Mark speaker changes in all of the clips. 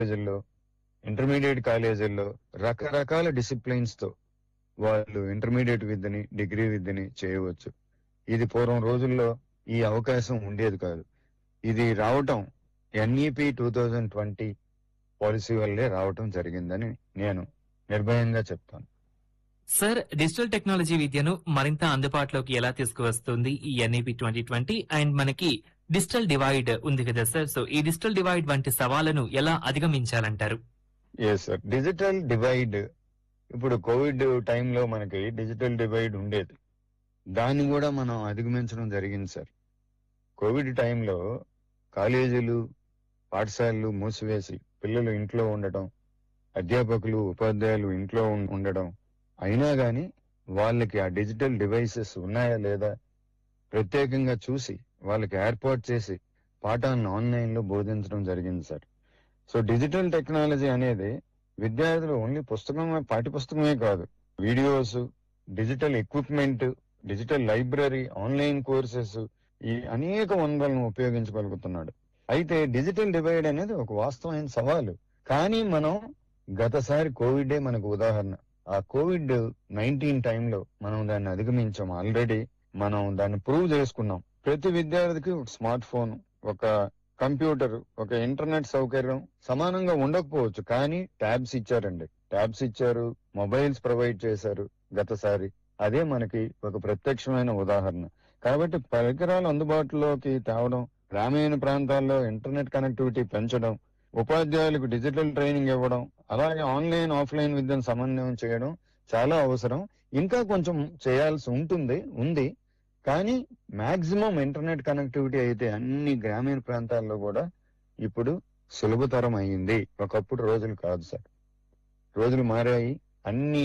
Speaker 1: కాలేజీల్లో ఇంటర్మీడియట్ కాలేజీల్లో రకరకాల డిసిప్లిన్స్ తో వాళ్ళు ఇంటర్మీడియట్ విద్యని డిగ్రీ విద్యని చేయవచ్చు ఇది పూర్వం రోజుల్లో ఈ అవకాశం ఉండేది కాదు ఇది రావటం NEP two thousand twenty policy వల్లే రావటం జరిగిందని నేను నిర్భయంగా చెప్తాను
Speaker 2: సార్ డిజిటల్ టెక్నాలజీ విద్యను మరింత అందుబాటులోకి ఎలా తీసుకువస్తుంది ఈ ఎన్ఈపి ట్వంటీ ట్వంటీ అండ్ మనకి డిజిటల్ డివైడ్ ఉంది కదా సార్ సో ఈ డిజిటల్ డివైడ్ వంటి సవాళ్లను ఎలా అధిగమించాలంటారు
Speaker 1: ఎస్ సార్ డిజిటల్ డివైడ్ ఇప్పుడు కోవిడ్ టైంలో మనకి డిజిటల్ డివైడ్ ఉండేది దాన్ని కూడా మనం అధిగమించడం జరిగింది సార్ కోవిడ్ టైంలో కాలేజీలు పాఠశాలలు మూసివేసి పిల్లలు ఇంట్లో ఉండటం అధ్యాపకులు ఉపాధ్యాయులు ఇంట్లో ఉం- ఉండడం అయినా గాని వాళ్ళకి ఆ డిజిటల్ డివైసెస్ ఉన్నాయా లేదా ప్రత్యేకంగా చూసి వాళ్ళకి ఏర్పాటు చేసి పాఠాలను ఆన్లైన్ లో బోధించడం జరిగింది సార్ సో డిజిటల్ టెక్నాలజీ అనేది విద్యార్థులు ఓన్లీ పుస్తకమే పాఠ్య పుస్తకమే కాదు videos digital equipment digital library online courses ఈ అనేక వనరులను ఉపయోగించగలుగుతున్నాడు అయితే డిజిటల్ డివైడ్ అనేది ఒక వాస్తవమైన సవాలు కానీ మనం గతసారి కోవిడే మనకు ఉదాహరణ ఆ కోవిడ్ నైన్టీన్ టైంలో మనం దాన్ని అధిగమించాం ఆల్రెడీ మనం దాన్ని ప్రూవ్ చేసుకున్నాం ప్రతి విద్యార్థికి ఒక స్మార్ట్ ఫోన్ ఒక కంప్యూటర్ ఒక ఇంటర్నెట్ సౌకర్యం సమానంగా ఉండకపోవచ్చు కానీ ట్యాబ్స్ ఇచ్చారండి ట్యాబ్స్ ఇచ్చారు మొబైల్స్ ప్రొవైడ్ చేశారు గతసారి అదే మనకి ఒక ప్రత్యక్షమైన ఉదాహరణ కాబట్టి పరికరాలు అందుబాటులోకి తేవడం గ్రామీణ ప్రాంతాల్లో ఇంటర్నెట్ కనెక్టివిటీ పెంచడం ఉపాధ్యాయులకు డిజిటల్ ట్రైనింగ్ ఇవ్వడం అలాగే ఆన్లైన్ ఆఫ్లైన్ విద్యను సమన్వయం చేయడం చాలా అవసరం ఇంకా కొంచెం చేయాల్సి ఉంటుంది ఉంది కానీ మాక్సిమం ఇంటర్నెట్ కనెక్టివిటీ అయితే అన్ని గ్రామీణ ప్రాంతాల్లో కూడా ఇప్పుడు సులభతరం అయింది ఒకప్పుడు రోజులు కాదు సార్ రోజులు మారాయి అన్ని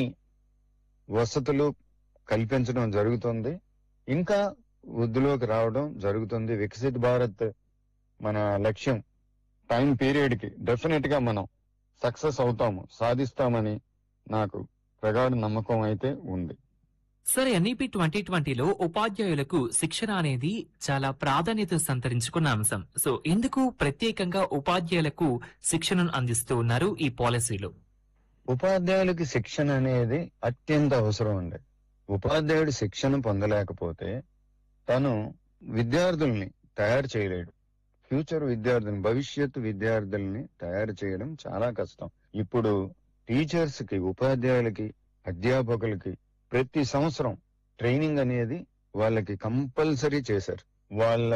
Speaker 1: వసతులు కల్పించడం జరుగుతుంది ఇంకా వృద్ధిలోకి రావడం జరుగుతుంది వికసిత్ భారత్ మన లక్ష్యం టైం పీరియడ్ కి డెఫినెట్ గా మనం సక్సెస్ అవుతాము సాధిస్తామని నాకు ప్రగాఢ నమ్మకం అయితే ఉంది
Speaker 2: సార్ ఎన్ఈపి ట్వంటీ ట్వంటీలో ఉపాధ్యాయులకు శిక్షణ అనేది చాలా ప్రాధాన్యత సంతరించుకున్న అంశం సో ఎందుకు ప్రత్యేకంగా ఉపాధ్యాయులకు శిక్షణను అందిస్తూ ఉన్నారు ఈ పాలసీలో
Speaker 1: ఉపాధ్యాయులకి శిక్షణ అనేది అత్యంత అవసరం అండి ఉపాధ్యాయుడు శిక్షణ పొందలేకపోతే తను విద్యార్థుల్ని తయారు చేయలేడు ఫ్యూచర్ విద్యార్థుల్ని భవిష్యత్తు విద్యార్థుల్ని తయారు చేయడం చాలా కష్టం ఇప్పుడు టీచర్స్ కి ఉపాధ్యాయులకి అధ్యాపకులకి ప్రతి సంవత్సరం ట్రైనింగ్ అనేది వాళ్ళకి కంపల్సరీ చేశారు వాళ్ళ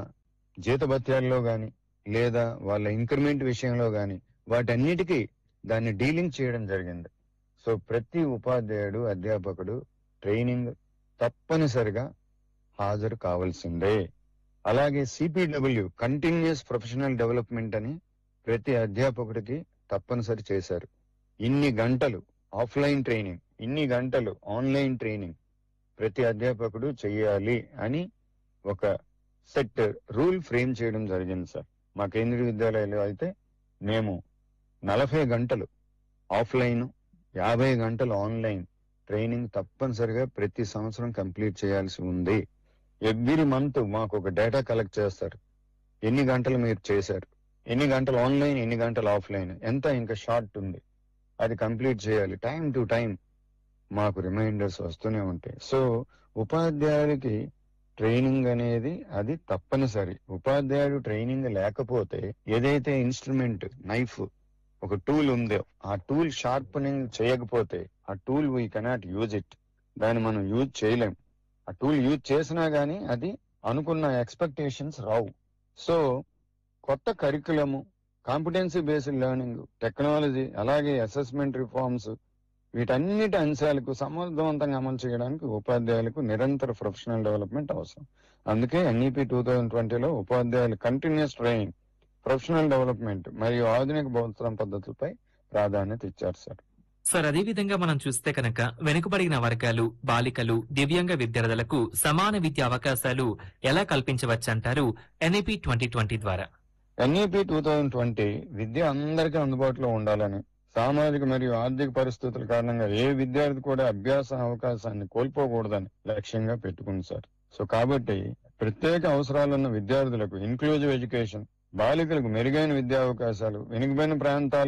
Speaker 1: జీతభత్యాల్లో గాని లేదా వాళ్ళ ఇంక్రిమెంట్ విషయంలో గాని వాటన్నిటికీ దాన్ని డీలింగ్ చేయడం జరిగింది సో ప్రతి ఉపాధ్యాయుడు అధ్యాపకుడు ట్రైనింగ్ తప్పనిసరిగా హాజరు కావాల్సిందే అలాగే సిపిడబ్ల్యూ కంటిన్యూస్ ప్రొఫెషనల్ డెవలప్మెంట్ అని ప్రతి అధ్యాపకుడికి తప్పనిసరి చేశారు ఇన్ని గంటలు ఆఫ్లైన్ ట్రైనింగ్ ఇన్ని గంటలు ఆన్లైన్ ట్రైనింగ్ ప్రతి అధ్యాపకుడు చెయ్యాలి అని ఒక సెట్ రూల్ ఫ్రేమ్ చేయడం జరిగింది సార్ మా కేంద్రీయ విద్యాలయాలు అయితే మేము నలభై గంటలు ఆఫ్లైన్ యాభై గంటలు ఆన్లైన్ ట్రైనింగ్ తప్పనిసరిగా ప్రతి సంవత్సరం కంప్లీట్ చేయాల్సి ఉంది ఎవ్రీ మంత్ మాకు ఒక డేటా కలెక్ట్ చేస్తారు ఎన్ని గంటలు మీరు చేశారు ఎన్ని గంటలు ఆన్లైన్ ఎన్ని గంటలు ఆఫ్లైన్ ఎంత ఇంకా షార్ట్ ఉంది అది కంప్లీట్ చేయాలి టైం టు టైం మాకు రిమైండర్స్ వస్తూనే ఉంటాయి సో ఉపాధ్యాయులకి ట్రైనింగ్ అనేది అది తప్పనిసరి ఉపాధ్యాయుడు ట్రైనింగ్ లేకపోతే ఏదైతే ఇన్స్ట్రుమెంట్ నైఫ్ ఒక టూల్ ఉందో ఆ టూల్ షార్పనింగ్ చేయకపోతే ఆ tool we cannot use it దాన్ని మనం యూజ్ చేయలేం ఆ టూల్ యూజ్ చేసినా గానీ అది అనుకున్న ఎక్స్పెక్టేషన్స్ రావు సో కొత్త curriculum competency based learning technology అలాగే అసెస్మెంట్ రిఫార్మ్స్ వీటన్నిటి అంశాలకు సమర్థవంతంగా అమలు చేయడానికి ఉపాధ్యాయులకు నిరంతర ప్రొఫెషనల్ డెవలప్మెంట్ అవసరం అందుకే ఎన్ఈపి టూ థౌజండ్ ట్వంటీలో ఉపాధ్యాయులు కంటిన్యూస్ ట్రైనింగ్ ప్రొఫెషనల్ డెవలప్మెంట్ మరియు ఆధునిక బోధన పద్ధతులపై ప్రాధాన్యత ఇచ్చారు సార్
Speaker 2: సార్ అదే విధంగా మనం చూస్తే కనుక వెనుకబడిన వర్గాలు బాలికలు దివ్యాంగ విద్యార్థులకు సమాన విద్యా అవకాశాలు ఎలా కల్పించవచ్చంటారు ఎన్ఏపి ట్వంటీ ట్వంటీ ద్వారా
Speaker 1: ఎన్ఈపి టూ థౌజండ్ ట్వంటీ విద్య అందరికీ అందుబాటులో ఉండాలని సామాజిక మరియు ఆర్థిక పరిస్థితుల కారణంగా ఏ విద్యార్థి కూడా అభ్యాస అవకాశాన్ని కోల్పోకూడదని లక్ష్యంగా పెట్టుకుంది సార్ సో కాబట్టి ప్రత్యేక అవసరాలున్న విద్యార్థులకు ఇన్క్లూజివ్ ఎడ్యుకేషన్ బాలికలకు మెరుగైన విద్యా అవకాశాలు వెనుకబడిన ప్రాంతాలు